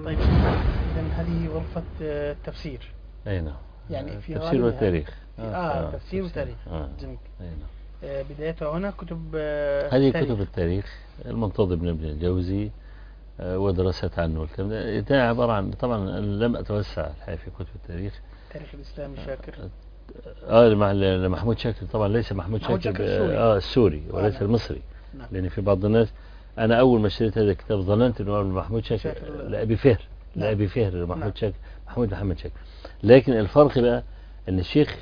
طيب إذا هذه غرفة آه، تفسير اي نعم يعني في التفسير غالبها- والتاريخ آه, تفسير وتاريخ آه. جميل أي نعم. آه بدايتها هنا كتب آه هذه تاريخ. كتب التاريخ المنتظم بن ابن الجوزي آه، ودراسات عنه والكلام ده ده عبارة عن طبعا لم أتوسع الحقيقة في كتب التاريخ التاريخ الإسلامي شاكر اه مع محمود شاكر طبعا ليس محمود محمود شاكر شاكر ب- السوري. اه السوري وليس نعم. المصري نعم. لأن في بعض الناس أنا أول ما اشتريت هذا الكتاب ظننت أنه من محمود شاكر شاكر. لأبي فهر نعم. لأبي فهر نعم. محمود شاكر محمود محمد شاكر لكن الفرق بقى أن الشيخ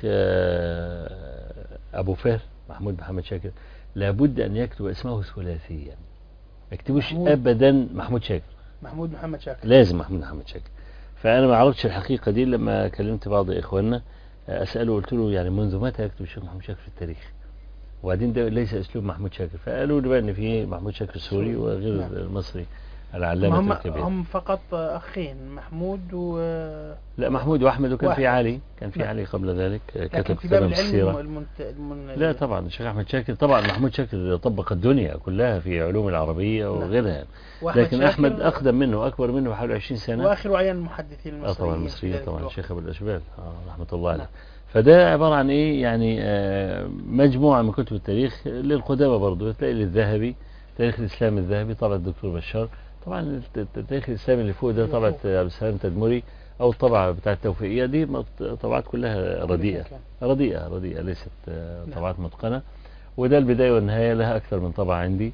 آه، أبو فهر محمود محمد شاكر لابد أن يكتب اسمه ثلاثيا ما يكتبوش محمود. أبدا محمود شاكر محمود محمد شاكر لازم محمود محمد شاكر فانا ما عرفتش الحقيقه دي لما كلمت بعض اخواننا اساله قلت له يعني منذ متى يكتب الشيخ محمود شاكر في التاريخ وبعدين ده ليس اسلوب محمود شاكر فقالوا لي بقى ان في محمود شاكر السوري سوري. وغير نعم. المصري هم العلامه الكبير هم فقط أخين محمود و لا محمود واحمد وكان واحد. في علي كان في نعم. علي قبل ذلك لكن كتب في باب كتابا في العلم السيره المنت... المن... لا طبعا الشيخ احمد شاكر طبعا محمود شاكر طبق الدنيا كلها في علوم العربيه نعم. وغيرها وأحمد لكن شاكر احمد اقدم منه اكبر منه بحوالي 20 سنه وآخر عيان المحدثين اه المصريين طبعا في المصريين ذلك طبعا الوقت. الشيخ ابو الاشبال اه رحمه الله عليه نعم. فده عباره عن ايه يعني آه مجموعه من كتب التاريخ للقدامى برضه تلاقي للذهبي تاريخ الاسلام الذهبي طبعا الدكتور بشار طبعا الت- التاريخ الاسلامي اللي فوق ده اللي طبعه فوق. عبد السلام تدمري او الطبعه بتاعه التوفيقيه دي مط- طبعات كلها رديئه كان. رديئه رديئه ليست آه، نعم. طبعات متقنه وده البدايه والنهايه لها اكثر من طبعه عندي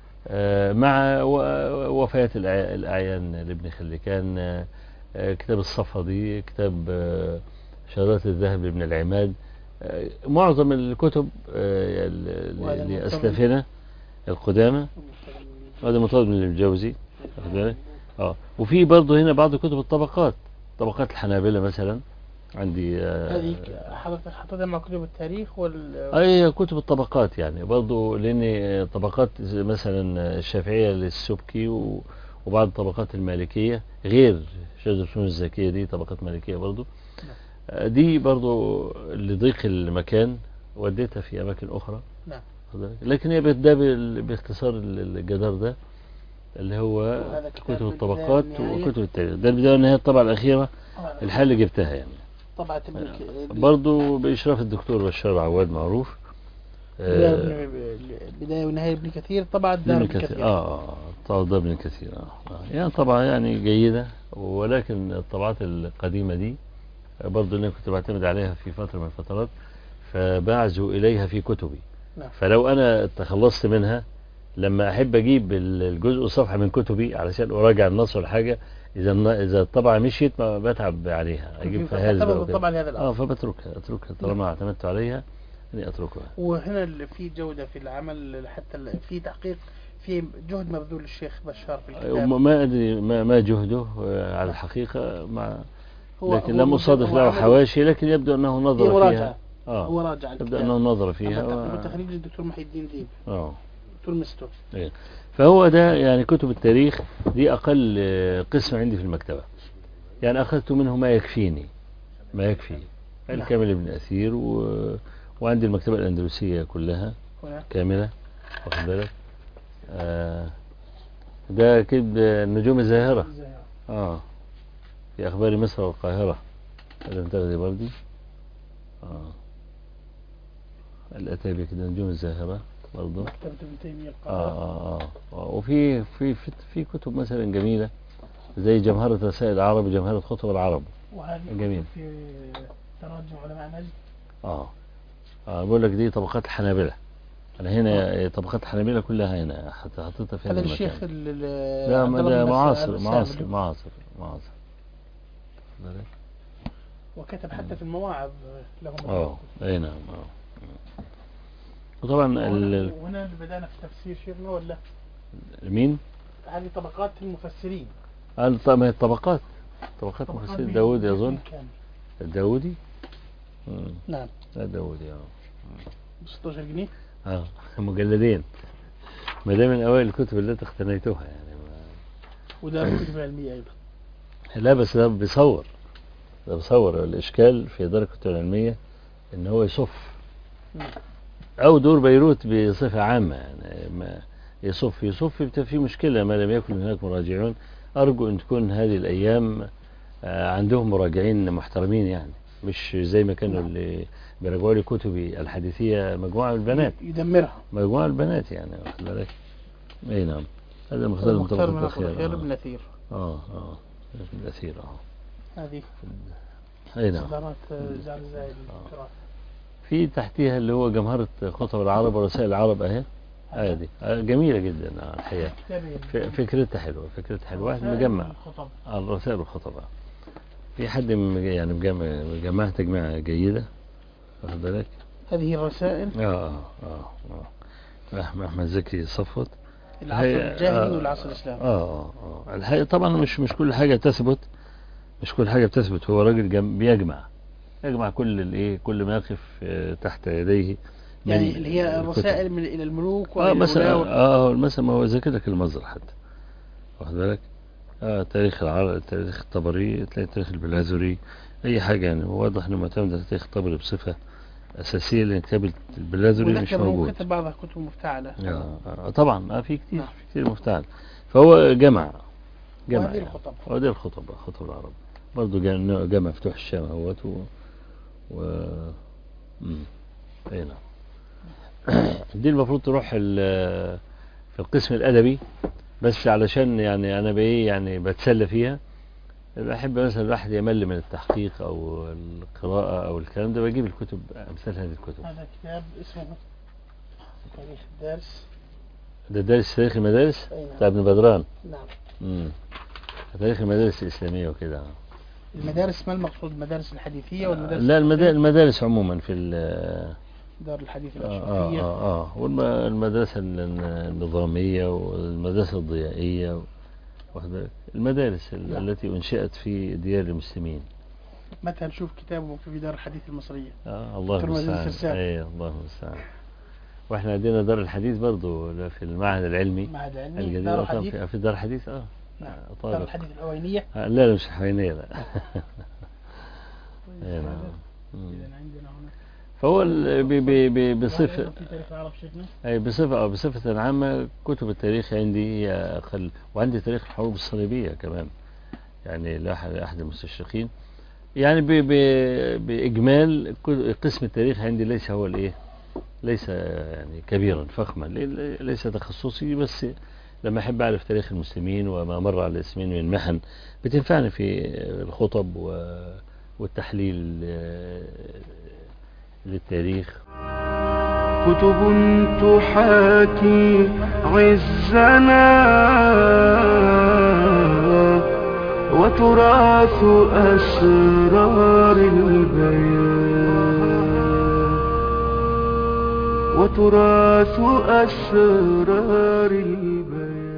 آه، مع و- وفيات الأع- الأعيان لابن خلكان آه، آه، كتاب الصفدي كتاب آه، شهادات الذهب لابن العماد آه، معظم الكتب آه، ال- وهذا اللي المرتبط. أسلافنا القدامى هذا مرتبط من الجوزي واخد بالك؟ اه وفي برضه هنا بعض كتب الطبقات طبقات الحنابلة مثلا عندي آه، هذه حضرتك حطيتها مع كتب التاريخ وال اي كتب الطبقات يعني برضو لان طبقات زي مثلا الشافعيه للسبكي و- وبعض طبقات المالكيه غير شجر الفنون الزكيه دي طبقات مالكيه برضو آه، دي برضو لضيق المكان وديتها في اماكن اخرى نعم. واخد بالك؟ لكن هي ده بال- باختصار ال- الجدار ده اللي هو وهذا كتاب كتب البداية الطبقات والنهاية. وكتب التاريخ ده البدايه والنهايه الطبعه الاخيره آه، الحال اللي جبتها يعني طبعة ابن ك- برضو باشراف الدكتور بشار عواد معروف بداية آه، ابن- بداية ونهاية ابن كثير طبعة دار ابن ابن كثير كثير اه اه طبعا ده ابن كثير آه. آه. يعني طبعا يعني جيدة ولكن الطبعات القديمة دي برضو اللي كنت بعتمد عليها في فترة من الفترات فبعزو إليها في كتبي نعم. فلو أنا تخلصت منها لما أحب أجيب ال- الجزء صفحة من كتبي علشان أراجع النص ولا حاجة إذا الن- إذا الطبعة مشيت ما بتعب عليها أجيب فهارس بقى فتعتبر وكده. طبعا لهذا الأمر اه فبتركها اتركها طالما اعتمدت عليها اني اتركها وهنا اللي في جودة في العمل حتى ال- في تحقيق في جهد مبذول الشيخ بشار في الكتاب وما- ما ادري ما, ما جهده آه، على الحقيقه مع هو لكن هو لم اصادف هو له عمل- حواشي لكن يبدو انه هي نظر مراجعة فيها اه هو راجع يبدو الكتاب انه نظر أما فيها تقريبا و... تخريج الدكتور محي الدين ذيب اه دكتور مستر فهو ده يعني كتب التاريخ دي اقل آه، قسم عندي في المكتبه يعني اخذت منه ما يكفيني ما يكفي نعم. الكامل ابن اثير و... وعندي المكتبه الاندلسيه كلها هنا كاملة واخد بالك آه ده أكيد النجوم الزاهرة اه في أخبار مصر والقاهرة لم تغذي بردي اه الأتابي كده نجوم الزاهرة برضه مكتبة ابن تيمية آه, القاهرة آه, آه وفي في في, في كتب مثلا جميلة زي جمهرة رسائل العرب وجمهرة خطب العرب وهذه جميل. كتب في تراجم علماء نجد اه اه بقول لك دي طبقات الحنابلة أنا هنا طبقات الحنابلة كلها هنا حتى حطيتها في هذا هذا الشيخ المكان. ال- ال- لا عبد ما الله ده بن معاصر بسام معاصر السابق. معاصر معاصر بالك؟ وكتب حتى في المواعظ له اه اي نعم اه وطبعا ال- ال- وهنا اللي بدأنا في تفسير شيخنا ولا مين؟ هذه طبقات المفسرين قال طب ما هي الطبقات طبقات طبقات مفسر مين؟ داود يظن مين كان؟ الداودي مم. نعم لا داودي اه ب 16 جنيه اه مجلدين ما ده من اوائل الكتب التي اقتنيتها يعني ما وده كتب علمية أيضا لا بس ده بيصور ده بيصور الاشكال في اداره الكتب العلميه ان هو يصف مم. او دور بيروت بصفه عامه يعني ما يصف يصف بتبقى في مشكله ما لم يكن هناك مراجعون أرجو أن تكون هذه الأيام آه، عندهم مراجعين محترمين يعني مش زي ما كانوا نعم. اللي بيراجعوا لي كتبي الحديثية مجموعة من البنات يدمرها مجموعة البنات يعني واخد بالك أي نعم هذا مختار من مختار طبقة من أخو الخير الخير بن نثير اه اه الأثير اه هذه أي نعم صدارات جعل زايد التراث في تحتيها اللي هو جمهرة خطب العرب ورسائل العرب أهي هذه آه، جميلة جدا آه، الحقيقة ف- فكرتها حلوة فكرتها حلوة واحد مجمع الخطب على الرسائل والخطباء في حد م- يعني مجمع مجمعها تجميعة جيدة واخد بالك؟ هذه الرسائل اه اه اه اه أحمد أحمد زكي صفوت العصر هي- الجاهلي آه، والعصر الإسلامي اه اه اه الحقيقة طبعا مش مش كل حاجة تثبت مش كل حاجة بتثبت هو راجل جم بيجمع يجمع كل الايه كل ما يقف آه، تحت يديه من يعني اللي هي الكتب. الرسائل من إلى الملوك اه وإلى مثلا الولاة اه مثلا ما هو ذاكر لك المصدر حتى واخد بالك اه تاريخ العرب تاريخ الطبري تلاقي تاريخ البلازوري اي حاجه يعني واضح انه معتمد على تاريخ الطبري بصفه اساسيه لان كتاب البلازوري مش وذكر هو موجود كتب بعضها كتب مفتعلة آه آه طبعا اه في كتير نعم. في كتير مفتعل فهو جمع جمع وهذه يعني. الخطب وهذه الخطب خطب العرب برضه جا- جمع مفتوح الشام اهوت و, و... مم. اي نعم دي المفروض تروح ال- في القسم الادبي بس علشان يعني انا بايه يعني بتسلى فيها بحب مثلا الواحد يمل من التحقيق او القراءه او الكلام ده بجيب الكتب امثال هذه الكتب هذا كتاب اسمه تاريخ الدرس ده دارس تاريخ المدارس أي نعم. بتاع ابن بدران نعم امم تاريخ المدارس الاسلاميه وكده المدارس ما المقصود المدارس الحديثية والمدارس لا المدا- المدارس عموما في ال- دار الحديث آه آه الأشرفية آه, آه والمدرسة النظامية والمدرسة الضيائية واخد بالك؟ المدارس ال- نعم. التي أنشئت في ديار المسلمين متى نشوف كتابه في دار الحديث المصرية آه الله دكتور مازن المستعان الفرسان. أي الله المستعان واحنا عندنا دار الحديث برضو في المعهد العلمي معهد علمي الجديد دار آه، الحديث في, في دار الحديث اه نعم آه، دار طالب الحديث الأوينية آه، لا لا مش الحوينية لا أي نعم مم. إذا عندنا هنا فهو ال- ب- ب- ب- بصفة وهذا في تاريخ العرب شيخنا أي بصفة أو بصفة عامة كتب التاريخ عندي هي أقل وعندي تاريخ الحروب الصليبية كمان يعني لأحد أحد المستشرقين يعني ب ب بإجمال ك- قسم التاريخ عندي ليس هو الإيه ليس يعني كبيرا فخما لي- ليس تخصصي بس لما أحب أعرف تاريخ المسلمين وما مر على الإسلامين من محن بتنفعني في الخطب و- والتحليل آه، للتاريخ كتب تحاكي عزنا وتراث أسرار البيان وتراث أسرار البيان